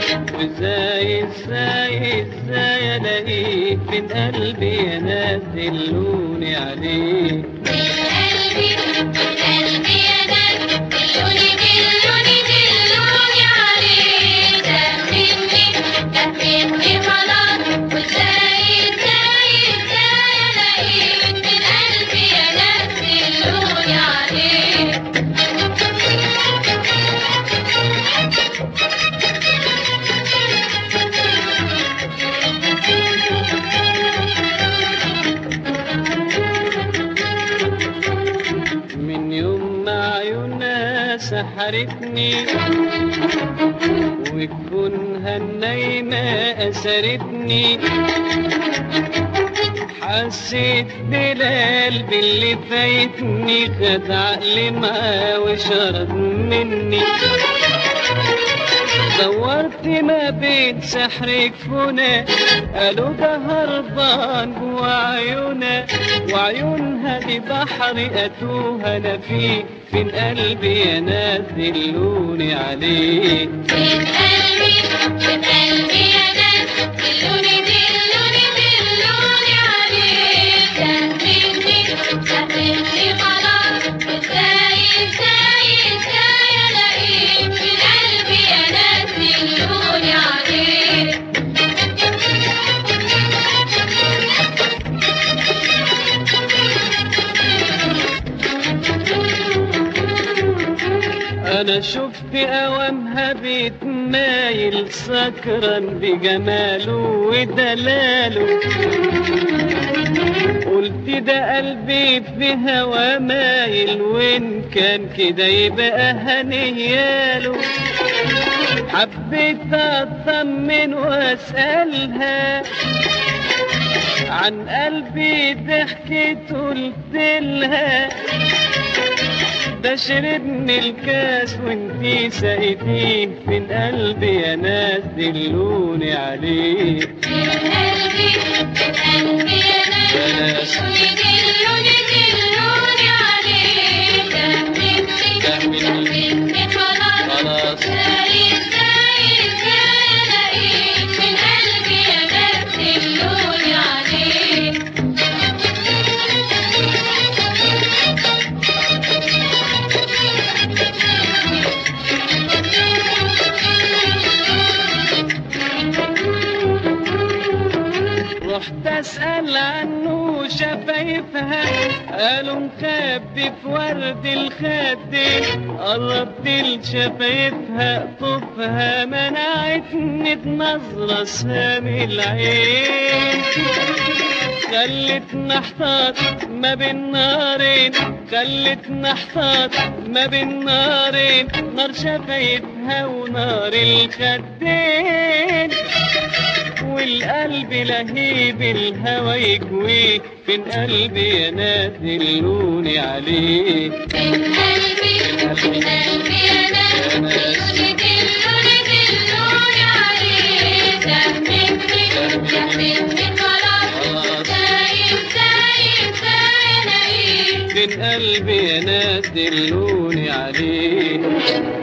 وازاي ازاي ازاي الاقيك من قلبي يا ناس دلوني عليك قلبي قلبي يا ناس دلوني دلوني دلوني عليك دهمني دهمني خلاص وازاي ازاي ازاي الاقيك من قلبي يا ناس دلوني عليك من يوم ما عيونها سحرتني وجفونها النايمة أسرتني حسيت بالقلب اللي فايتني خد عقلي معاه وشرد مني دورت ما بين سحرك فنا قالوا ده هربان جوا عيونها وعيونها دي بحر اتوه انا فيه فين قلبي يا ناس دلوني عليه من قلبي من قلبي يا ناس دلوني دلوني دلوني عليك دهمني دهمني خلاص ازاي ازاي ازاي الاقيك من قلبي يا ناس دلوني عليك انا شفت اوامها بيتمايل سكران بجماله ودلاله قلت ده قلبي في هوا مايل وان كان كده يبقى هنياله حبيت اطمن واسالها عن قلبي ضحكت قلت لها ده شربني الكاس وانتي سقيتيه من قلبي يا ناس دلوني عليه من قلبي من قلبي يا ناس دلوني دلوني عليك دهمني دهمني خلاص خلاص ازاي ازاي ازاي الاقيك من قلبي يا ناس دلوني عليك رحت اسال عنه شفايفها قالوا مخبي في ورد الخدين قربت لشفايفها طفها منعتني بنظرة سامي العين خلتنا احتاط ما بين نارين خلتنا احتاط ما بين نارين نار شفايفها ونار الخدين والقلب لهيب الهوى يكويه فين قلبي يا ناس دلوني عليه من قلبي من قلبي يا ناس دلوني دلوني دلوني عليك دهمني دهمني خلاص ازاي ازاي ازاي الاقيك فين قلبي يا ناس دلوني عليه